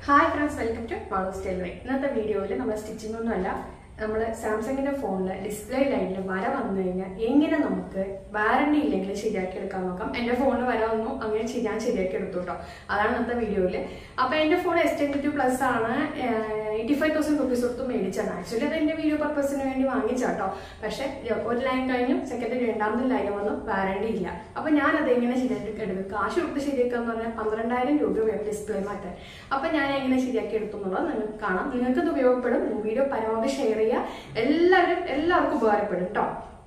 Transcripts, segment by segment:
Hi friends welcome to Malu's tailoring ഇന്നത്തെ വീഡിയോയിൽ നമ്മൾ സ്റ്റിച്ചിങ് ഒന്നുമല്ല നമ്മൾ സാംസങ്ങിന്റെ ഫോണിൽ ഡിസ്പ്ലേ ലൈനിൽ വര വന്നു കഴിഞ്ഞാൽ എങ്ങനെ നമുക്ക് വാറണ്ടി ഇല്ലെങ്കിൽ ശരിയാക്കി എടുക്കാൻ നോക്കാം എൻ്റെ ഫോണിൽ വര വന്നു അങ്ങനെ ശരി- ഞാൻ ശരിയാക്കി എടുത്തു കേട്ടോ അതാണ് ഇന്നത്തെ വീഡിയോയിൽ അപ്പോൾ എൻ്റെ phone S twenty two plus ആണ് എയ്റ്റി ഫൈവ് തൗസൻഡ് റുപ്പീസ് കൊടുത്ത് മേടിച്ചാണ് ആക്ച്വലി അത് എൻ്റെ വീഡിയോ പർപ്പസിന് വേണ്ടി വാങ്ങിച്ചാട്ടോ പക്ഷേ ഒരു ലൈൻ കഴിഞ്ഞു സെക്കൻഡ് രണ്ടാമത്തെ ലൈൻ വന്നു വാറണ്ടി ഇല്ല അപ്പോൾ ഞാൻ അത് എങ്ങനെ ശരിയാക്കി എടുക്കും കാശ് കൊടുത്ത് ശരിയാക്കുക എന്ന് പറഞ്ഞാൽ പന്ത്രണ്ടായിരം രൂപ വേണം ഡിസ്പ്ലേ മാറ്റാൻ അപ്പോൾ ഞാൻ എങ്ങനെ ശരിയാക്കി എടുത്തു എന്നുള്ളത് നിങ്ങൾക്ക് കാണാം നിങ്ങൾക്ക് ഇത് ഉപയോഗപ്പെടും വീഡിയോ പരമാവധി ഷെയർ ചെയ്യുക എല്ലാവരും എല്ലാവർക്കും ഉപകാരപ്പെടും കേട്ടോ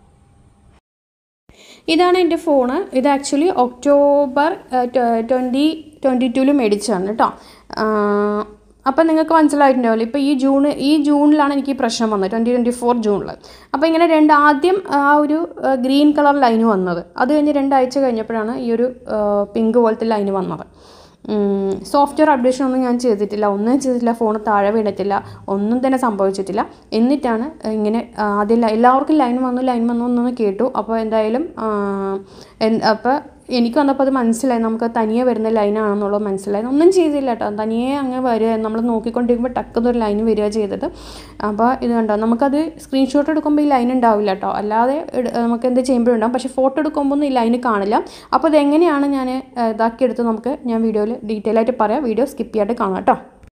ഇതാണ് എൻ്റെ ഫോണ് ഇത് ആക്ച്വലി ഒക്ടോബർ ട്വൻറ്റി ട്വൻറ്റി ടൂവിൽ മേടിച്ചതാണ് കേട്ടോ അപ്പം നിങ്ങൾക്ക് മനസ്സിലായിട്ടുണ്ടാവില്ല ഇപ്പോൾ ഈ ജൂൺ ഈ ജൂണിലാണ് എനിക്ക് ഈ പ്രശ്നം വന്നത് ട്വൻറ്റി ട്വൻറ്റി ഫോർ ജൂണിൽ അപ്പോൾ ഇങ്ങനെ രണ്ട് ആദ്യം ആ ഒരു ഗ്രീൻ കളർ ലൈന് വന്നത് അത് കഴിഞ്ഞ് രണ്ടാഴ്ച കഴിഞ്ഞപ്പോഴാണ് ഈ ഒരു പിങ്ക് പോലത്തെ ലൈന് വന്നത് സോഫ്റ്റ്വെയർ അപ്ഡേഷൻ ഒന്നും ഞാൻ ചെയ്തിട്ടില്ല ഒന്നും ചെയ്തിട്ടില്ല ഫോൺ താഴെ വീണിട്ടില്ല ഒന്നും തന്നെ സംഭവിച്ചിട്ടില്ല എന്നിട്ടാണ് ഇങ്ങനെ ആദ്യം എല്ലാവർക്കും ലൈൻ വന്നു ലൈൻ വന്നു എന്നൊന്ന് കേട്ടു അപ്പോൾ എന്തായാലും അപ്പോൾ എനിക്ക് വന്നപ്പോൾ അത് മനസ്സിലായി നമുക്ക് തനിയെ വരുന്ന ലൈനാണെന്നുള്ളത് മനസ്സിലായി ഒന്നും ചെയ്തില്ല കേട്ടോ തനിയെ അങ്ങ് വരിക നമ്മൾ നോക്കിക്കൊണ്ടിരിക്കുമ്പോൾ ടക്കുന്നൊരു ലൈൻ വരിക ചെയ്തത് അപ്പോൾ ഇത് കണ്ടോ നമുക്കത് സ്ക്രീൻഷോട്ട് എടുക്കുമ്പോൾ ഈ ലൈൻ ഉണ്ടാവില്ല കേട്ടോ അല്ലാതെ നമുക്ക് എന്ത് ചെയ്യുമ്പോഴും ഉണ്ടാവും പക്ഷേ ഫോട്ടോ എടുക്കുമ്പോൾ ഒന്നും ഈ ലൈൻ കാണില്ല അപ്പോൾ അതെങ്ങനെയാണ് ഞാൻ ഇതാക്കിയെടുത്ത് നമുക്ക് ഞാൻ വീഡിയോയിൽ ഡീറ്റെയിൽ ആയിട്ട് പറയാം വീഡിയോ സ്കിപ്പ് ചെയ്യാണ്ട് കാണാം കേട്ടോ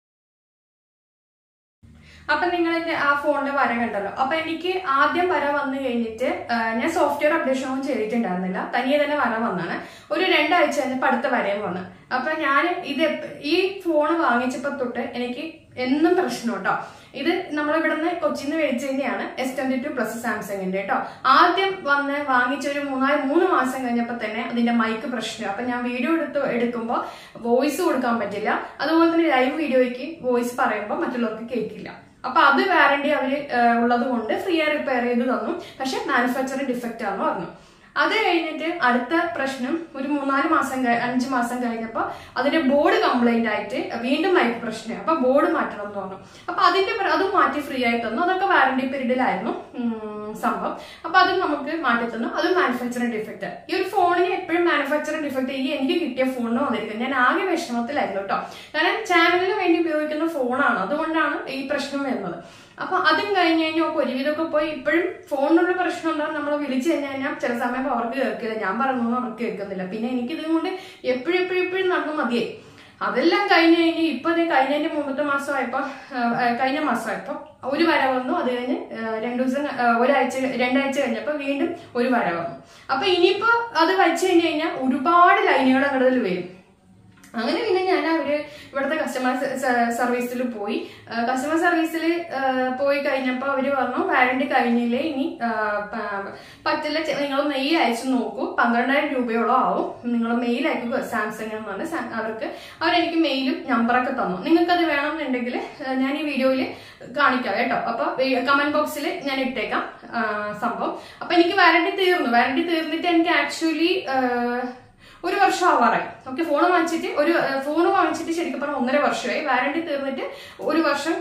അപ്പൊ നിങ്ങൾ എന്റെ ആ ഫോണിന്റെ വര കണ്ടല്ലോ അപ്പൊ എനിക്ക് ആദ്യം വര വന്നു കഴിഞ്ഞിട്ട് ഞാൻ സോഫ്റ്റ്വെയർ അപ്ഡേഷൻ ഒന്നും ചെയ്തിട്ടുണ്ടായിരുന്നില്ല തനിയെ തന്നെ വര വന്നാണ് ഒരു രണ്ടാഴ്ച കഴിഞ്ഞപ്പോൾ അടുത്ത വരയും വന്ന് അപ്പൊ ഞാൻ ഇത് ഈ ഫോൺ വാങ്ങിച്ചപ്പോ തൊട്ട് എനിക്ക് എന്നും പ്രശ്നം കേട്ടോ ഇത് നമ്മൾ ഇവിടുന്ന് കൊച്ചിന്ന് മേടിച്ചു തന്നെയാണ് എസ് ട്വന്റി ടു പ്ലസ് സാംസങ്ങിന്റെ കേട്ടോ ആദ്യം വന്ന് വാങ്ങിച്ച ഒരു മൂന്നാല് മൂന്ന് മാസം കഴിഞ്ഞപ്പോൾ തന്നെ അതിന്റെ മൈക്ക് പ്രശ്നം അപ്പൊ ഞാൻ വീഡിയോ എടുത്ത് എടുക്കുമ്പോൾ വോയിസ് കൊടുക്കാൻ പറ്റില്ല അതുപോലെ തന്നെ ലൈവ് വീഡിയോയ്ക്ക് വോയിസ് പറയുമ്പോൾ മറ്റുള്ളവർക്ക് കേൾക്കില്ല അപ്പൊ അത് വാറണ്ടി അവര് ഉള്ളത് കൊണ്ട് ഫ്രീ ആയി റിപ്പയർ ചെയ്ത് തന്നു പക്ഷെ മാനുഫാക്ചറിംഗ് ഡിഫക്റ്റ് ആണെന്ന് പറഞ്ഞു അത് കഴിഞ്ഞിട്ട് അടുത്ത പ്രശ്നം ഒരു മൂന്നാല് മാസം അഞ്ച് മാസം കഴിഞ്ഞപ്പോൾ അതിന്റെ ബോർഡ് കംപ്ലൈന്റ് ആയിട്ട് വീണ്ടും മൈക്ക് പ്രശ്നം അപ്പൊ ബോർഡ് മാറ്റണം എന്ന് പറഞ്ഞു അപ്പൊ അതിന്റെ അതും മാറ്റി ഫ്രീ ആയി തന്നു അതൊക്കെ വാറണ്ടി പീരീഡിലായിരുന്നു സംഭവം അപ്പൊ അതും നമുക്ക് മാറ്റി തന്നു അതും മാനുഫാക്ചറിംഗ് ഡിഫക്റ്റ് ഈ ഒരു ഫോണിന് എപ്പോഴും മാനുഫാക്ചറിംഗ് ഡിഫക്റ്റ് ഈ എനിക്ക് കിട്ടിയ ഫോണിന് വന്നിരിക്കുന്നത് ഞാൻ ആകെ വിഷമത്തിലായിരുന്നു കേട്ടോ കാരണം ചാനലിന് വേണ്ടി ഉപയോഗിക്കുന്ന ഫോണാണ് അതുകൊണ്ടാണ് ഈ പ്രശ്നം വരുന്നത് അപ്പൊ അതും കഴിഞ്ഞ് കഴിഞ്ഞാൽ ഒക്കെ ഒരുവിധമൊക്കെ പോയി ഇപ്പോഴും ഫോണിനുള്ള പ്രശ്നം എന്താ നമ്മൾ വിളിച്ചു കഴിഞ്ഞ് കഴിഞ്ഞാൽ ചില സമയം അവർക്ക് കേൾക്കില്ല ഞാൻ പറഞ്ഞൊന്നും അവർക്ക് കേൾക്കുന്നില്ല പിന്നെ എനിക്കിത് കൊണ്ട് എപ്പോഴും എപ്പോഴും എപ്പോഴും നടന്നു മതിയായി അതെല്ലാം കഴിഞ്ഞ് കഴിഞ്ഞ് ഇപ്പൊ കഴിഞ്ഞതിന്റെ മുമ്പത്തെ മാസമായപ്പോ കഴിഞ്ഞ മാസമായപ്പോ ഒരു വര വന്നു അത് കഴിഞ്ഞ് രണ്ടു ദിവസം ഒരാഴ്ച രണ്ടാഴ്ച കഴിഞ്ഞപ്പോ വീണ്ടും ഒരു വര വന്നു അപ്പൊ ഇനിയിപ്പോ അത് വെച്ച് കഴിഞ്ഞ് കഴിഞ്ഞാൽ ഒരുപാട് ലൈനുകൾ അങ്ങോട്ട് വരും അങ്ങനെ പിന്നെ ഞാൻ അവര് ഇവിടുത്തെ കസ്റ്റമർ സർവീസിൽ പോയി കസ്റ്റമർ സർവീസിൽ പോയി കഴിഞ്ഞപ്പോൾ അവര് പറഞ്ഞു വാറണ്ടി കഴിഞ്ഞില്ലേ ഇനി പറ്റില്ല നിങ്ങൾ മെയിൽ അയച്ചു നോക്കൂ പന്ത്രണ്ടായിരം രൂപയോളം ആവും നിങ്ങൾ മെയിൽ അയക്കുക സാംസങ് എന്ന് പറഞ്ഞ അവർക്ക് അവരെനിക്ക് മെയിലും നമ്പറൊക്കെ തന്നു നിങ്ങൾക്കത് വേണമെന്നുണ്ടെങ്കിൽ ഞാൻ ഈ വീഡിയോയിൽ കാണിക്കാം കേട്ടോ അപ്പൊ കമന്റ് ബോക്സിൽ ഞാൻ ഇട്ടേക്കാം സംഭവം അപ്പൊ എനിക്ക് വാറണ്ടി തീർന്നു വാറണ്ടി തീർന്നിട്ട് എനിക്ക് ആക്ച്വലി ഒരു വർഷം ആവാറായി ഓക്കെ ഫോൺ വാങ്ങിച്ചിട്ട് ഒരു ഫോൺ വാങ്ങിച്ചിട്ട് ശരിക്കും പറഞ്ഞാൽ ഒന്നര വർഷമായി വാറണ്ടി തീർന്നിട്ട് ഒരു വർഷം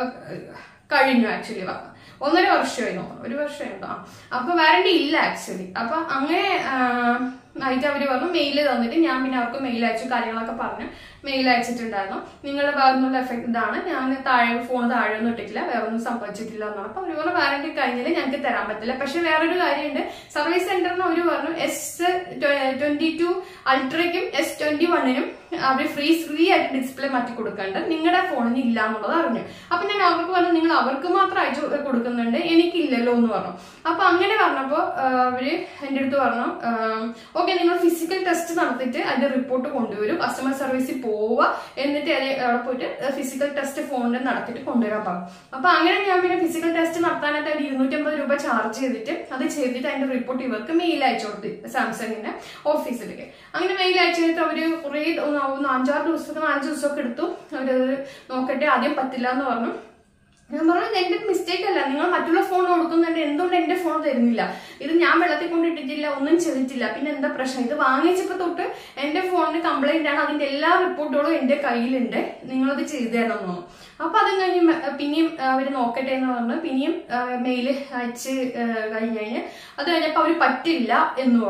കഴിഞ്ഞു ആക്ച്വലി ഒന്നര വർഷമായി നോക്കണം ഒരു വർഷമായി ആ അപ്പൊ വാറണ്ടി ഇല്ല ആക്ച്വലി അപ്പൊ അങ്ങനെ ആയിട്ട് അവര് പറഞ്ഞു മെയിൽ തന്നിട്ട് ഞാൻ പിന്നെ അവർക്ക് മെയിൽ അയച്ചു കാര്യങ്ങളൊക്കെ പറഞ്ഞു മെയിൽ അയച്ചിട്ടുണ്ടായിരുന്നു നിങ്ങളുടെ ഭാഗത്തു നിന്നുള്ള എഫക്ട് ഇതാണ് ഞാൻ താഴെ ഫോൺ താഴെ ഒന്നും ഇട്ടിട്ടില്ല വേറെ ഒന്നും സംഭവിച്ചിട്ടില്ല എന്നാണ് അപ്പൊ അവര് പറഞ്ഞു വാറണ്ടി കഴിഞ്ഞാൽ ഞങ്ങൾക്ക് തരാൻ പറ്റില്ല പക്ഷെ വേറൊരു കാര്യമുണ്ട് സർവീസ് സെന്ററിന് അവര് പറഞ്ഞു എസ് ട്വന്റി ടു അൾട്രയ്ക്കും എസ് ട്വന്റി വണ്ണിനും അവർ ഫ്രീ ഫ്രീ ആയിട്ട് ഡിസ്പ്ലേ മാറ്റി കൊടുക്കാണ്ട് നിങ്ങളുടെ ഫോണിന് ഇല്ല എന്നുള്ളത് അറിഞ്ഞു അപ്പൊ ഞാൻ അവർക്ക് പറഞ്ഞു നിങ്ങൾ അവർക്ക് മാത്രം അയച്ചു കൊടുക്കുന്നുണ്ട് എനിക്കില്ലല്ലോ എന്ന് പറഞ്ഞു അപ്പൊ അങ്ങനെ പറഞ്ഞപ്പോ അവര് എന്റെ അടുത്ത് പറഞ്ഞു ഓക്കെ നിങ്ങൾ ഫിസിക്കൽ ടെസ്റ്റ് നടത്തിയിട്ട് അതിന്റെ റിപ്പോർട്ട് കൊണ്ടുവരും കസ്റ്റമർ സർവീസിൽ പോവുക എന്നിട്ട് അവിടെ പോയിട്ട് ഫിസിക്കൽ ടെസ്റ്റ് ഫോണിൽ നടത്തിയിട്ട് കൊണ്ടുവരാൻ പറഞ്ഞു അപ്പൊ അങ്ങനെ ഞാൻ പിന്നെ ഫിസിക്കൽ ടെസ്റ്റ് നടത്താനായിട്ട് അവർ ഇരുന്നൂറ്റമ്പത് രൂപ ചാർജ് ചെയ്തിട്ട് അത് ചെയ്തിട്ട് അതിന്റെ റിപ്പോർട്ട് ഇവർക്ക് മെയിൽ അയച്ചു കൊടുത്തു സാംസങ്ങിന്റെ ഓഫീസിലേക്ക് അങ്ങനെ മെയിൽ അയച്ചു ചെയ്തിട്ട് അവര് കുറെ ഒന്ന് അഞ്ചാറ് ദിവസമൊക്കെ നാലഞ്ച് ദിവസമൊക്കെ എടുത്തു അവരത് നോക്കട്ടെ ആദ്യം പറ്റില്ല എന്ന് പറഞ്ഞു ഞാൻ പറഞ്ഞു എന്റെ മിസ്റ്റേക്ക് അല്ല നിങ്ങൾ മറ്റുള്ള ഫോൺ കൊടുക്കുന്നുണ്ട് എന്തുകൊണ്ട് എന്റെ ഫോൺ തരുന്നില്ല ഇത് ഞാൻ വെള്ളത്തിൽ കൊണ്ടിട്ടിട്ടില്ല ഒന്നും ചെയ്തിട്ടില്ല പിന്നെ എന്താ പ്രശ്നം ഇത് വാങ്ങിച്ചപ്പോ തൊട്ട് എന്റെ ഫോണിന് കംപ്ലൈന്റ് ആണ് അതിന്റെ എല്ലാ റിപ്പോർട്ടുകളും എന്റെ കയ്യിലുണ്ട് നിങ്ങളത് ചെയ്തു തരണം എന്ന് അപ്പൊ അതും കഴിഞ്ഞ് പിന്നെയും അവര് നോക്കട്ടെ എന്ന് പറഞ്ഞു പിന്നെയും മെയിൽ അയച്ച് കഴിഞ്ഞ് കഴിഞ്ഞ് അത് കഴിഞ്ഞപ്പോ അവര് പറ്റില്ല എന്ന് പറഞ്ഞു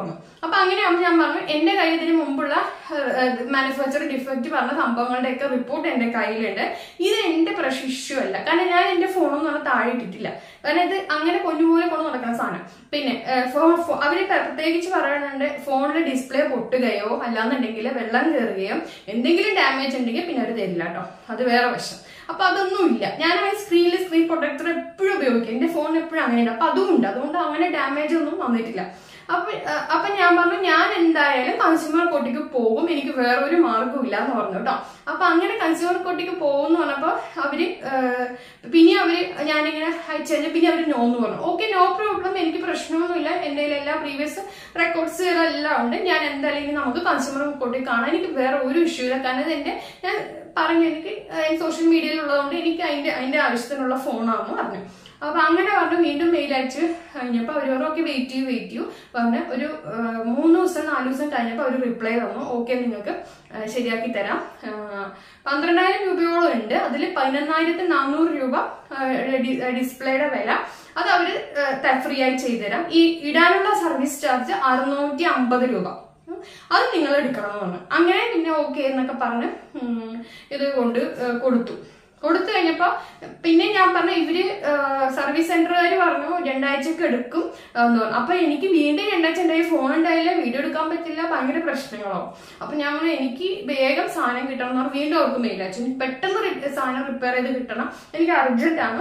അപ്പൊ അങ്ങനെയാകുമ്പോൾ ഞാൻ പറഞ്ഞു എന്റെ കയ്യിൽ ഇതിന് മുമ്പുള്ള മാനുഫാക്ചർ ഡിഫക്റ്റ് പറഞ്ഞ സംഭവങ്ങളുടെ ഒക്കെ റിപ്പോർട്ട് എന്റെ കയ്യിലുണ്ട് ഇത് എന്റെ പ്രശ്ന ഇഷ്യൂ അല്ല കാരണം ഞാൻ എന്റെ ഫോണൊന്നും പറഞ്ഞാൽ താഴെ ഇട്ടിട്ടില്ല കാരണം ഇത് അങ്ങനെ പൊന്നുപോലെ കൊണ്ട് നടക്കുന്ന സാധനം പിന്നെ ഏഹ്, ഫോ- ഫോ- അവര് പ്രത്യേകിച്ച് പറയുന്നുണ്ട് ഫോണിന്റെ ഡിസ്പ്ലേ പൊട്ടുകയോ അല്ലാന്നുണ്ടെങ്കിൽ വെള്ളം കയറുകയോ എന്തെങ്കിലും ഡാമേജ് ഉണ്ടെങ്കിൽ പിന്നെ അവർ തരില്ല കേട്ടോ അത് വേറെ വശം അപ്പൊ അതൊന്നും ഇല്ല ഞാൻ ആ സ്ക്രീനിൽ സ്ക്രീൻ പ്രൊട്ടക്ടർ എപ്പോഴും ഉപയോഗിക്കും എന്റെ ഫോൺ എപ്പോഴും അങ്ങനെയുണ്ട് അപ്പൊ അതും ഉണ്ട് അതുകൊണ്ട് അങ്ങനെ ഡാമേജ് ഒന്നും വന്നിട്ടില്ല അപ്പൊ ആ, അപ്പൊ ഞാൻ പറഞ്ഞു ഞാൻ എന്തായാലും കൺസ്യൂമർ കോർട്ടിക്ക് പോകും എനിക്ക് വേറെ ഒരു മാർഗ്ഗവും ഇല്ല എന്ന് പറഞ്ഞു കേട്ടോ അപ്പൊ അങ്ങനെ കൺസ്യൂമർ കോർട്ടിക്ക് പോകും എന്ന് പറഞ്ഞപ്പോ അവര് ആ, പിന്നെ അവര് ഞാനിങ്ങനെ അയച്ചു കഴിഞ്ഞാൽ പിന്നെ അവര് നോ എന്ന് പറഞ്ഞു ഓക്കെ നോ പ്രോബ്ലം എനിക്ക് പ്രശ്നമൊന്നുമില്ല എന്റെ കയ്യിൽ എല്ലാ പ്രീവിയസ് റെക്കോർഡ്സുകളെല്ലാം ഉണ്ട് ഞാൻ എന്തായാലും ഇനി നമുക്ക് കൺസ്യൂമർ കോർട്ടിൽ കാണാൻ എനിക്ക് വേറെ ഒരു ഇഷ്യൂ ഇല്ല കാരണം ഇത് എന്റെ ഞാൻ പറഞ്ഞു എനിക്ക് സോഷ്യൽ മീഡിയയിൽ ഉള്ളതുകൊണ്ട് എനിക്ക് അതിന്റെ അതിന്റെ ആവശ്യത്തിനുള്ള ഫോണാണെന്ന് പറഞ്ഞു അപ്പൊ അങ്ങനെ പറഞ്ഞു വീണ്ടും മെയിൽ അയച്ച് കഴിഞ്ഞപ്പോൾ അവർ പറഞ്ഞു ഓക്കെ വെയിറ്റ് ചെയ്യൂ വെയിറ്റ് ചെയ്യൂ പറഞ്ഞ് ഒരു ആ, മൂന്ന് ദിവസം നാല് ദിവസം കഴിഞ്ഞപ്പോൾ അവർ റിപ്ലൈ തന്നു ഓക്കെ നിങ്ങൾക്ക് ആ, ശരിയാക്കി തരാം ആ, പന്ത്രണ്ടായിരം രൂപയോളം ഉണ്ട് അതിൽ പതിനൊന്നായിരത്തി നാനൂറ് രൂപ ആ, ഡി- ഡിസ്പ്ലേയുടെ വില അത് അവർ ഫ്രീ ആയി ചെയ്തുതരാം ഈ ഇടാനുള്ള സർവീസ് ചാർജ് അറുന്നൂറ്റി അമ്പത് രൂപ ഉം. അത് നിങ്ങൾ എടുക്കണം എന്ന് അങ്ങനെ പിന്നെ ഓക്കെ എന്നൊക്കെ പറഞ്ഞ് ഉം, ഇത് കൊണ്ട് ആ, കൊടുത്തു കൊടുത്തു കഴിഞ്ഞപ്പോ പിന്നെ ഞാൻ പറഞ്ഞു ഇവര് സർവീസ് സെന്ററുകാർ പറഞ്ഞു രണ്ടാഴ്ചക്ക് എടുക്കും എന്ന് പറഞ്ഞു അപ്പൊ എനിക്ക് വീണ്ടും രണ്ടാഴ്ച ഉണ്ടായി ഫോൺ ഉണ്ടായില്ല വീഡിയോ എടുക്കാൻ പറ്റില്ല ഭയങ്കര പ്രശ്നങ്ങളോ അപ്പൊ ഞാൻ പറഞ്ഞു എനിക്ക് വേഗം സാധനം കിട്ടണം എന്ന് പറഞ്ഞു വീണ്ടും അവർക്ക് മെയിൽ അയച്ചു എനിക്ക് പെട്ടെന്ന് റി- സാധനം റിപ്പയർ ചെയ്ത് കിട്ടണം എനിക്ക് അർജന്റ് ആണ്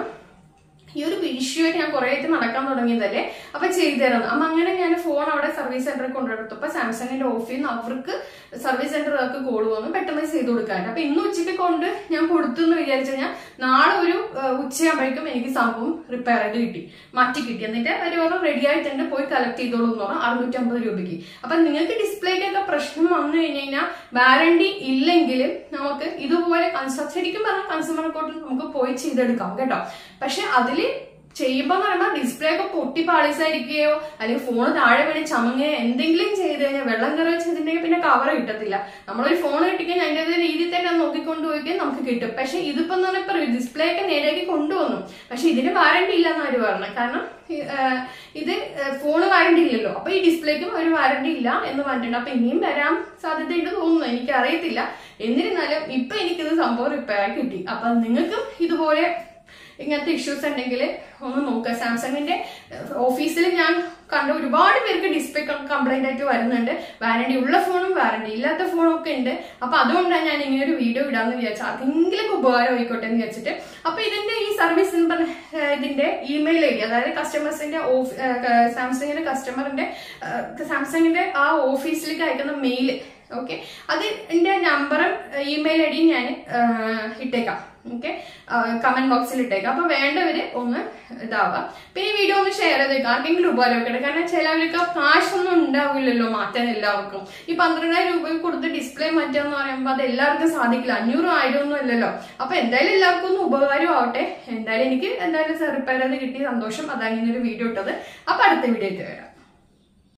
ഈ ഒരു ഇഷ്യൂ ആയിട്ട് ഞാൻ കുറെ ആയിട്ട് നടക്കാൻ തുടങ്ങിയതല്ലേ അപ്പൊ ചെയ്തു തരാം അപ്പൊ അങ്ങനെ ഞാൻ ഫോൺ അവിടെ സർവീസ് സെന്ററിൽ കൊണ്ടുവരുത്തപ്പോ സാംസങ്ങിന്റെ ഓഫീസിൽ നിന്ന് അവർക്ക് സർവീസ് സെന്ററുകാർക്ക് കോൾ വന്നു പെട്ടെന്ന് ചെയ്ത് കൊടുക്കാൻ അപ്പൊ ഇന്ന് ഉച്ചയ്ക്ക് കൊണ്ട് ഞാൻ കൊടുത്തു എന്ന് വിചാരിച്ചു കഴിഞ്ഞാൽ നാളെ ഒരു ഏഹ്, ഉച്ചയാകുമ്പോഴേക്കും എനിക്ക് സംഭവം റിപ്പയർ ചെയ്ത് കിട്ടി മാറ്റി കിട്ടി എന്നിട്ട് അവർ പറഞ്ഞു റെഡി ആയിട്ടുണ്ട് പോയി കളക്ട് ചെയ്തോളൂ എന്ന് പറഞ്ഞു അറുന്നൂറ്റമ്പത് രൂപയ്ക്ക് അപ്പൊ നിങ്ങൾക്ക് ഡിസ്പ്ലേക്കൊക്കെ പ്രശ്നം വന്നു കഴിഞ്ഞ് കഴിഞ്ഞാൽ വാറണ്ടി ഇല്ലെങ്കിലും നമുക്ക് ഇതുപോലെ കൺസ- ശരിക്കും പറഞ്ഞാൽ കൺസ്യൂമർ കോർട്ടിൽ നമുക്ക് പോയി ചെയ്തെടുക്കാം കേട്ടോ പക്ഷെ അതില് ചെയ്യുമ്പോ എന്ന് പറയുമ്പോൾ ഡിസ്പ്ലേ ഒക്കെ പൊട്ടി പാളിസായിരിക്കുകയോ അല്ലെങ്കിൽ ഫോൺ താഴെ വീണ് ചമങ്ങുകയോ എന്തെങ്കിലും ചെയ്ത് കഴിഞ്ഞാൽ വെള്ളം കയറുകയോ ചെയ്തിട്ടുണ്ടെങ്കിൽ പിന്നെ കവർ കിട്ടത്തില്ല നമ്മളൊരു ഫോൺ കിട്ടിക്കഴിഞ്ഞാൽ അതിൻ്റെ രീതിയിൽ തന്നെ അത് നോക്കിക്കൊണ്ട് പോയിക്കാൻ നമുക്ക് കിട്ടും പക്ഷെ ഇതിപ്പോ എന്ന് പറഞ്ഞാൽ ഡിസ്പ്ലേ ഒക്കെ നേരെയാക്കി കൊണ്ടുവന്നു പക്ഷെ ഇതിന് വാറണ്ടി ഇല്ല എന്ന് അവര് പറഞ്ഞു കാരണം ഈ, ആ, ഇത് ഫോണ് വാറണ്ടി ഇല്ലല്ലോ അപ്പൊ ഈ ഡിസ്പ്ലേക്കും ഒരു വാറണ്ടി ഇല്ല എന്ന് പറഞ്ഞിട്ടുണ്ട് അപ്പൊ ഇനിയും വരാൻ സാധ്യതയുണ്ട് തോന്നുന്നു എനിക്ക് അറിയത്തില്ല എന്നിരുന്നാലും ഇപ്പൊ എനിക്കിത് സംഭവം റിപ്പയർ ആയി കിട്ടി അപ്പൊ നിങ്ങൾക്കും ഇതുപോലെ ഇങ്ങനത്തെ ഇഷ്യൂസ് ഉണ്ടെങ്കിൽ ഒന്ന് നോക്കുക സാംസങ്ങിന്റെ ഓഫീസിൽ ഞാൻ കണ്ട ഒരുപാട് പേർക്ക് ഡിസ്പ്ലേ കംപ്ലൈന്റ് ആയിട്ട് വരുന്നുണ്ട് വാറണ്ടി ഉള്ള ഫോണും വാറണ്ടി ഇല്ലാത്ത ഫോണും ഒക്കെ ഉണ്ട് അപ്പൊ അതുകൊണ്ടാണ് ഞാൻ ഇങ്ങനെ ഒരു വീഡിയോ ഇടാന്ന് വിചാരിച്ചത് അതെങ്കിലും ഉപകാരം ആയിക്കോട്ടെ എന്ന് വിചാരിച്ചിട്ട് അപ്പൊ ഇതിന്റെ ഈ സർവീസ് ഇതിന്റെ ഇമെയിൽ ഐ ഡി അതായത് കസ്റ്റമേഴ്സിന്റെ സാംസങ്ങിന്റെ കസ്റ്റമറിന്റെ സാംസങ്ങിന്റെ ആ ഓഫീസിലേക്ക് അയക്കുന്ന മെയിൽ ഓക്കെ അതിന്റെ നമ്പറും ഇമെയിൽ ഐ ഡിയും ഞാൻ ഇട്ടേക്കാം ഓക്കെ കമന്റ് ബോക്സിൽ ഇട്ടേക്കാം അപ്പൊ വേണ്ടവര് ഒന്ന് ഇതാവാം പിന്നെ ഈ വീഡിയോ ഒന്ന് ഷെയർ ചെയ്തേക്കാം ആർക്കെങ്കിലും ഉപകാരമൊക്കെ കാരണം ചിലവർക്ക് കാശൊന്നും ഉണ്ടാവില്ലല്ലോ മാറ്റാൻ എല്ലാവർക്കും ഈ പന്ത്രണ്ടായിരം രൂപ കൊടുത്ത് ഡിസ്പ്ലേ മാറ്റാന്ന് പറയുമ്പോൾ അത് എല്ലാവർക്കും സാധിക്കില്ല അഞ്ഞൂറും ആയിരം ഒന്നും അല്ലല്ലോ അപ്പൊ എന്തായാലും എല്ലാവർക്കും ഒന്ന് ഉപകാരം ആവട്ടെ എന്തായാലും എനിക്ക് എന്തായാലും റിപ്പയർ ചെയ്ത് കിട്ടിയ സന്തോഷം അതാണ് ഇങ്ങനെ ഒരു വീഡിയോ ഇട്ടത് അപ്പൊ അടുത്ത വീഡിയോ ആയിട്ട് വരാം